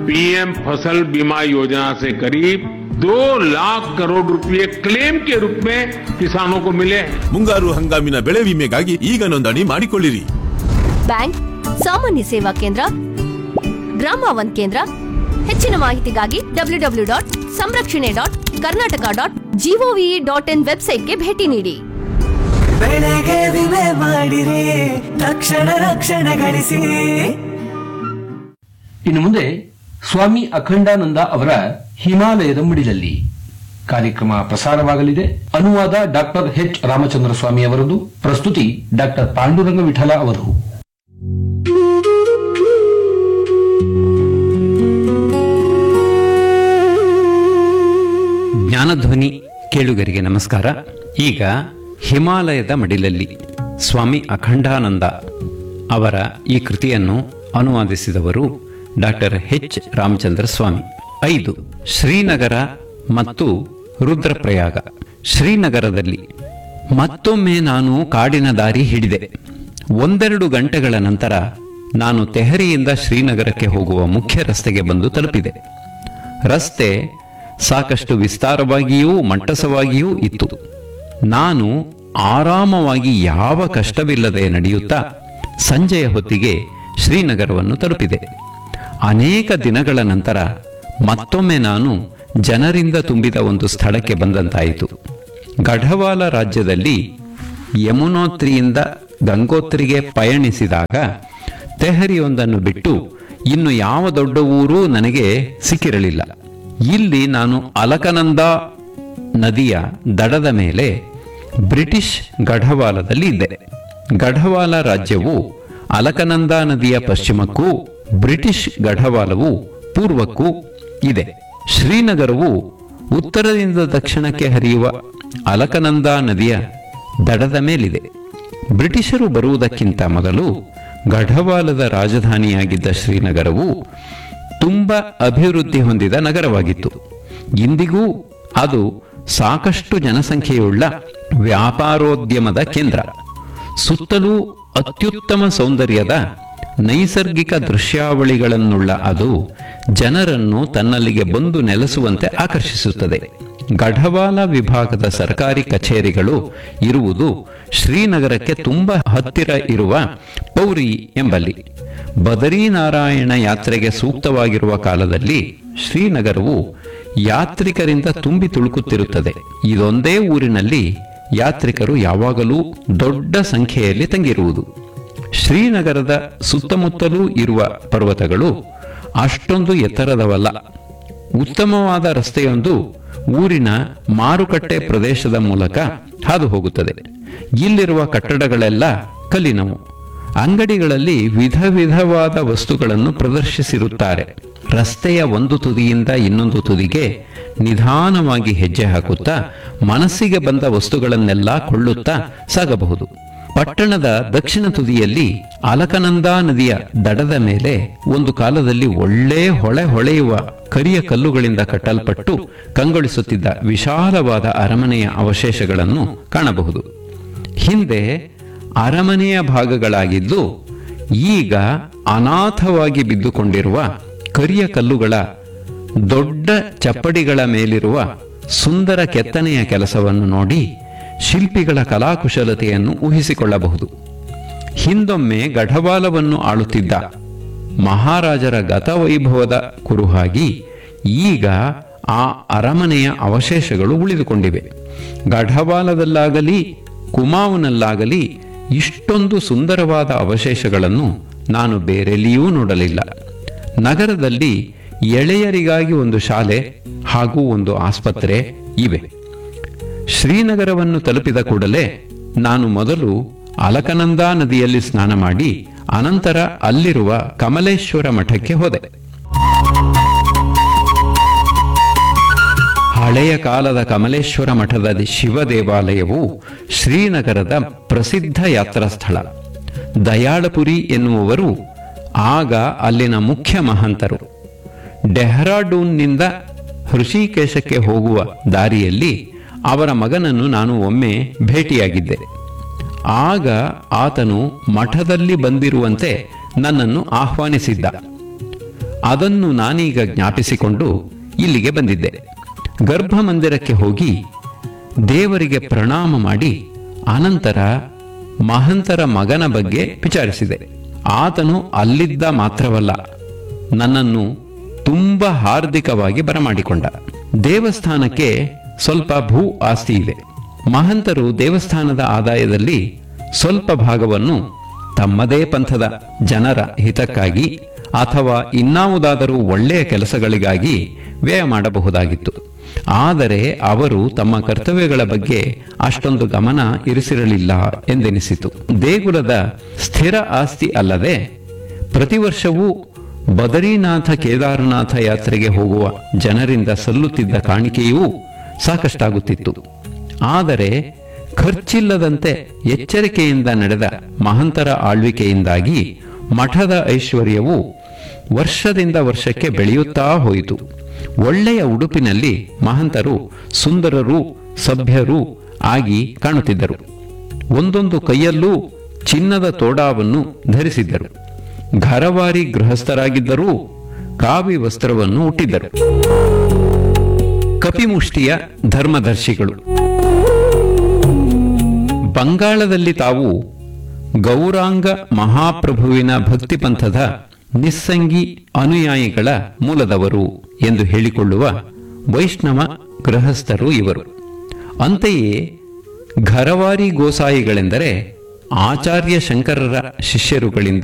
PM फसल बीमा योजना से करीब दो लाख करोड़ रुपए क्लेम के रूप में किसानों को मिले हैं ಮುಂಗಾರು ಹಂಗಾಮಿನ ಬೆಳೆ ವಿಮೆಗಾಗಿ ಈಗ ನೋಂದಣಿ ಮಾಡಿಕೊಳ್ಳಿರಿ ಬ್ಯಾಂಕ್ ಸಾಮಾನ್ಯ ಸೇವಾ ಕೇಂದ್ರ ಗ್ರಾಮ ಒನ್ ಕೇಂದ್ರ ಹೆಚ್ಚಿನ ಮಾಹಿತಿಗಾಗಿ ಡಬ್ಲ್ಯೂ ಡಬ್ಲ್ಯೂ ಡಾಟ್ ಸಂರಕ್ಷಣೆ dot Karnataka dot GOV dot in ವೆಬ್ಸೈಟ್ಗೆ ಭೇಟಿ ನೀಡಿ ಬೆಳೆಗೆ ವಿಮೆ ಮಾಡಿರಿ ತಕ್ಷಣ ರಕ್ಷಣೆ ಗಳಿಸಿ ಇನ್ನು ಮುಂದೆ ಸ್ವಾಮಿ ಅಖಂಡಾನಂದ ಅವರ ಹಿಮಾಲಯದ ಮುಡಿಲಲ್ಲಿ ಕಾರ್ಯಕ್ರಮ ಪ್ರಸಾರವಾಗಲಿದೆ ಅನುವಾದ ಡಾಕ್ಟರ್ ಎಚ್ ರಾಮಚಂದ್ರ ಸ್ವಾಮಿ ಅವರದು ಪ್ರಸ್ತುತಿ ಡಾಕ್ಟರ್ ಪಾಂಡುರಂಗ ವಿಠಲ ಅವರು ಜ್ಞಾನಧ್ವನಿ ಕೇಳುಗರಿಗೆ ನಮಸ್ಕಾರ ಈಗ ಹಿಮಾಲಯದ ಮಡಿಲಲ್ಲಿ ಸ್ವಾಮಿ ಅಖಂಡಾನಂದ ಅವರ ಈ ಕೃತಿಯನ್ನು ಅನುವಾದಿಸಿದವರು ಡಾಕ್ಟರ್ ಎಚ್ ರಾಮಚಂದ್ರ ಸ್ವಾಮಿ ಐದು ಶ್ರೀನಗರ ಮತ್ತು ರುದ್ರಪ್ರಯಾಗ ಶ್ರೀನಗರದಲ್ಲಿ ಮತ್ತೊಮ್ಮೆ ನಾನು ಕಾಡಿನ ದಾರಿ ಹಿಡಿದೆ ಒಂದೆರಡು ಗಂಟೆಗಳ ನಂತರ ನಾನು ತೆಹರಿಯಿಂದ ಶ್ರೀನಗರಕ್ಕೆ ಹೋಗುವ ಮುಖ್ಯ ರಸ್ತೆಗೆ ಬಂದು ತಲುಪಿದೆ ರಸ್ತೆ ಸಾಕಷ್ಟು ವಿಸ್ತಾರವಾಗಿಯೂ ಮಟ್ಟಸವಾಗಿಯೂ ಇತ್ತು ನಾನು ಆರಾಮವಾಗಿ ಯಾವ ಕಷ್ಟವಿಲ್ಲದೆ ನಡೆಯುತ್ತಾ ಸಂಜೆಯ ಹೊತ್ತಿಗೆ ಶ್ರೀನಗರವನ್ನು ತಲುಪಿದೆ ಅನೇಕ ದಿನಗಳ ನಂತರ ಮತ್ತೊಮ್ಮೆ ನಾನು ಜನರಿಂದ ತುಂಬಿದ ಒಂದು ಸ್ಥಳಕ್ಕೆ ಬಂದಂತಾಯಿತು ಗಢವಾಲ ರಾಜ್ಯದಲ್ಲಿ ಯಮುನೋತ್ರಿಯಿಂದ ಗಂಗೋತ್ರಿಗೆ ಪಯಣಿಸಿದಾಗ ತೆಹರಿಯೊಂದನ್ನು ಬಿಟ್ಟು ಇನ್ನು ಯಾವ ದೊಡ್ಡ ಊರೂ ನನಗೆ ಸಿಕ್ಕಿರಲಿಲ್ಲ ಇಲ್ಲಿ ನಾನು ಅಲಕನಂದ ನದಿಯ ದಡದ ಮೇಲೆ ಬ್ರಿಟಿಷ್ ಗಢವಾಲದಲ್ಲಿ ಇದ್ದೆ ಗಢವಾಲ ರಾಜ್ಯವು ಅಲಕನಂದ ನದಿಯ ಪಶ್ಚಿಮಕ್ಕೂ ಬ್ರಿಟಿಷ್ ಗಢವಾಲವು ಪೂರ್ವಕ್ಕೂ ಇದೆ ಶ್ರೀನಗರವು ಉತ್ತರದಿಂದ ದಕ್ಷಿಣಕ್ಕೆ ಹರಿಯುವ ಅಲಕನಂದ ನದಿಯ ದಡದ ಮೇಲಿದೆ ಬ್ರಿಟಿಷರು ಬರುವುದಕ್ಕಿಂತ ಮೊದಲು ಗಢವಾಲದ ರಾಜಧಾನಿಯಾಗಿದ್ದ ಶ್ರೀನಗರವು ತುಂಬ ಅಭಿವೃದ್ಧಿ ಹೊಂದಿದ ನಗರವಾಗಿತ್ತು ಇಂದಿಗೂ ಅದು ಸಾಕಷ್ಟು ಜನಸಂಖ್ಯೆಯುಳ್ಳ ವ್ಯಾಪಾರೋದ್ಯಮದ ಕೇಂದ್ರ ಸುತ್ತಲೂ ಅತ್ಯುತ್ತಮ ಸೌಂದರ್ಯದ ನೈಸರ್ಗಿಕ ದೃಶ್ಯಾವಳಿಗಳನ್ನುಳ್ಳ ಅದು ಜನರನ್ನು ತನ್ನಲ್ಲಿಗೆ ಬಂದು ನೆಲೆಸುವಂತೆ ಆಕರ್ಷಿಸುತ್ತದೆ ಗಢವಾಲ ವಿಭಾಗದ ಸರ್ಕಾರಿ ಕಚೇರಿಗಳು ಇರುವುದು ಶ್ರೀನಗರಕ್ಕೆ ತುಂಬಾ ಹತ್ತಿರ ಇರುವ ಪೌರಿ ಎಂಬಲ್ಲಿ ಬದರೀನಾರಾಯಣ ಯಾತ್ರೆಗೆ ಸೂಕ್ತವಾಗಿರುವ ಕಾಲದಲ್ಲಿ ಶ್ರೀನಗರವು ಯಾತ್ರಿಕರಿಂದ ತುಂಬಿ ತುಳುಕುತ್ತಿರುತ್ತದೆ ಇದೊಂದೇ ಊರಿನಲ್ಲಿ ಯಾತ್ರಿಕರು ಯಾವಾಗಲೂ ದೊಡ್ಡ ಸಂಖ್ಯೆಯಲ್ಲಿ ತಂಗಿರುವುದು ಶ್ರೀನಗರದ ಸುತ್ತಮುತ್ತಲೂ ಇರುವ ಪರ್ವತಗಳು ಅಷ್ಟೊಂದು ಎತ್ತರದವಲ್ಲ ಉತ್ತಮವಾದ ರಸ್ತೆಯೊಂದು ಊರಿನ ಮಾರುಕಟ್ಟೆ ಪ್ರದೇಶದ ಮೂಲಕ ಹಾದು ಹೋಗುತ್ತದೆ ಇಲ್ಲಿರುವ ಕಟ್ಟಡಗಳೆಲ್ಲ ಕಲ್ಲಿನವು ಅಂಗಡಿಗಳಲ್ಲಿ ವಿಧ ವಿಧವಾದ ವಸ್ತುಗಳನ್ನು ಪ್ರದರ್ಶಿಸಿರುತ್ತಾರೆ ರಸ್ತೆಯ ಒಂದು ತುದಿಯಿಂದ ಇನ್ನೊಂದು ತುದಿಗೆ ನಿಧಾನವಾಗಿ ಹೆಜ್ಜೆ ಹಾಕುತ್ತಾ ಮನಸ್ಸಿಗೆ ಬಂದ ವಸ್ತುಗಳನ್ನೆಲ್ಲ ಕೊಳ್ಳುತ್ತಾ ಸಾಗಬಹುದು ಪಟ್ಟಣದ ದಕ್ಷಿಣ ತುದಿಯಲ್ಲಿ ಅಲಕನಂದ ನದಿಯ ದಡದ ಮೇಲೆ ಒಂದು ಕಾಲದಲ್ಲಿ ಒಳ್ಳೆ ಹೊಳೆ ಹೊಳೆಯುವ ಕರಿಯ ಕಲ್ಲುಗಳಿಂದ ಕಟ್ಟಲ್ಪಟ್ಟು ಕಂಗೊಳಿಸುತ್ತಿದ್ದ ವಿಶಾಲವಾದ ಅರಮನೆಯ ಅವಶೇಷಗಳನ್ನು ಕಾಣಬಹುದು ಹಿಂದೆ ಅರಮನೆಯ ಭಾಗಗಳಾಗಿದ್ದು ಈಗ ಅನಾಥವಾಗಿ ಬಿದ್ದುಕೊಂಡಿರುವ ಕರಿಯ ಕಲ್ಲುಗಳ ದೊಡ್ಡ ಚಪ್ಪಡಿಗಳ ಮೇಲಿರುವ ಸುಂದರ ಕೆತ್ತನೆಯ ಕೆಲಸವನ್ನು ನೋಡಿ ಶಿಲ್ಪಿಗಳ ಕಲಾಕುಶಲತೆಯನ್ನು ಊಹಿಸಿಕೊಳ್ಳಬಹುದು ಹಿಂದೊಮ್ಮೆ ಗಢವಾಲವನ್ನು ಆಳುತ್ತಿದ್ದ ಮಹಾರಾಜರ ಗತವೈಭವದ ಕುರುಹಾಗಿ ಈಗ ಆ ಅರಮನೆಯ ಅವಶೇಷಗಳು ಉಳಿದುಕೊಂಡಿವೆ ಗಢವಾಲದಲ್ಲಾಗಲಿ ಕುಮಾವುನಲ್ಲಾಗಲಿ ಇಷ್ಟೊಂದು ಸುಂದರವಾದ ಅವಶೇಷಗಳನ್ನು ನಾನು ಬೇರೆಲ್ಲಿಯೂ ನೋಡಲಿಲ್ಲ ನಗರದಲ್ಲಿ ಎಳೆಯರಿಗಾಗಿ ಒಂದು ಶಾಲೆ ಹಾಗೂ ಒಂದು ಆಸ್ಪತ್ರೆ ಇವೆ ಶ್ರೀನಗರವನ್ನು ತಲುಪಿದ ಕೂಡಲೇ ನಾನು ಮೊದಲು ಅಲಕನಂದಾ ನದಿಯಲ್ಲಿ ಸ್ನಾನ ಮಾಡಿ ಅನಂತರ ಅಲ್ಲಿರುವ ಕಮಲೇಶ್ವರ ಮಠಕ್ಕೆ ಹೋದೆ ಹಳೆಯ ಕಾಲದ ಕಮಲೇಶ್ವರ ಮಠದ ಶಿವ ದೇವಾಲಯವು ಶ್ರೀನಗರದ ಪ್ರಸಿದ್ಧ ಯಾತ್ರಾ ಸ್ಥಳ ದಯಾಳಪುರಿ ಎನ್ನುವವರು ಆಗ ಅಲ್ಲಿನ ಮುಖ್ಯ ಮಹಂತರು ಡೆಹ್ರಾಡೂನ್ನಿಂದ ಹೃಷಿಕೇಶಕ್ಕೆ ಹೋಗುವ ದಾರಿಯಲ್ಲಿ ಅವರ ಮಗನನ್ನು ನಾನು ಒಮ್ಮೆ ಭೇಟಿಯಾಗಿದ್ದೆ ಆಗ ಆತನು ಮಠದಲ್ಲಿ ಬಂದಿರುವಂತೆ ನನ್ನನ್ನು ಆಹ್ವಾನಿಸಿದ್ದ ಅದನ್ನು ನಾನೀಗ ಜ್ಞಾಪಿಸಿಕೊಂಡು ಇಲ್ಲಿಗೆ ಬಂದಿದ್ದೆ ಗರ್ಭ ಮಂದಿರಕ್ಕೆ ಹೋಗಿ ದೇವರಿಗೆ ಪ್ರಣಾಮ ಮಾಡಿ ಅನಂತರ ಮಹಂತರ ಮಗನ ಬಗ್ಗೆ ವಿಚಾರಿಸಿದೆ ಆತನು ಅಲ್ಲಿದ್ದ ಮಾತ್ರವಲ್ಲ ನನ್ನನ್ನು ತುಂಬ ಹಾರ್ದಿಕವಾಗಿ ಬರಮಾಡಿಕೊಂಡ ದೇವಸ್ಥಾನಕ್ಕೆ ಸ್ವಲ್ಪ ಭೂ ಆಸ್ತಿ ಇದೆ ಮಹಂತರು ದೇವಸ್ಥಾನದ ಆದಾಯದಲ್ಲಿ ಸ್ವಲ್ಪ ಭಾಗವನ್ನು ತಮ್ಮದೇ ಪಂಥದ ಜನರ ಹಿತಕ್ಕಾಗಿ ಅಥವಾ ಇನ್ನಾವುದಾದರೂ ಒಳ್ಳೆಯ ಕೆಲಸಗಳಿಗಾಗಿ ವ್ಯಯ ಮಾಡಬಹುದಾಗಿತ್ತು ಆದರೆ ಅವರು ತಮ್ಮ ಕರ್ತವ್ಯಗಳ ಬಗ್ಗೆ ಅಷ್ಟೊಂದು ಗಮನ ಇರಿಸಿರಲಿಲ್ಲ ಎಂದೆನಿಸಿತು ದೇಗುಲದ ಸ್ಥಿರ ಆಸ್ತಿ ಅಲ್ಲದೆ ಪ್ರತಿ ವರ್ಷವೂ ಬದರೀನಾಥ ಕೇದಾರನಾಥ ಯಾತ್ರೆಗೆ ಹೋಗುವ ಜನರಿಂದ ಸಲ್ಲುತ್ತಿದ್ದ ಕಾಣಿಕೆಯೂ ಸಾಕಷ್ಟಾಗುತ್ತಿತ್ತು ಆದರೆ ಖರ್ಚಿಲ್ಲದಂತೆ ಎಚ್ಚರಿಕೆಯಿಂದ ನಡೆದ ಮಹಂತರ ಆಳ್ವಿಕೆಯಿಂದಾಗಿ ಮಠದ ಐಶ್ವರ್ಯವು ವರ್ಷದಿಂದ ವರ್ಷಕ್ಕೆ ಬೆಳೆಯುತ್ತಾ ಹೋಯಿತು ಒಳ್ಳೆಯ ಉಡುಪಿನಲ್ಲಿ ಮಹಂತರು ಸುಂದರರೂ ಸಭ್ಯರೂ ಆಗಿ ಕಾಣುತ್ತಿದ್ದರು ಒಂದೊಂದು ಕೈಯಲ್ಲೂ ಚಿನ್ನದ ತೋಡಾವನ್ನು ಧರಿಸಿದ್ದರು ಘರವಾರಿ ಗೃಹಸ್ಥರಾಗಿದ್ದರೂ ಕಾವಿ ವಸ್ತ್ರವನ್ನು ಹುಟ್ಟಿದ್ದರು ಕಪಿಮುಷ್ಟಿಯ ಧರ್ಮದರ್ಶಿಗಳು ಬಂಗಾಳದಲ್ಲಿ ತಾವು ಗೌರಾಂಗ ಮಹಾಪ್ರಭುವಿನ ಭಕ್ತಿ ಪಂಥದ ನಿಸ್ಸಂಗಿ ಅನುಯಾಯಿಗಳ ಮೂಲದವರು ಎಂದು ಹೇಳಿಕೊಳ್ಳುವ ವೈಷ್ಣವ ಗೃಹಸ್ಥರು ಇವರು ಅಂತೆಯೇ ಘರವಾರಿ ಗೋಸಾಯಿಗಳೆಂದರೆ ಆಚಾರ್ಯ ಶಂಕರರ ಶಿಷ್ಯರುಗಳಿಂದ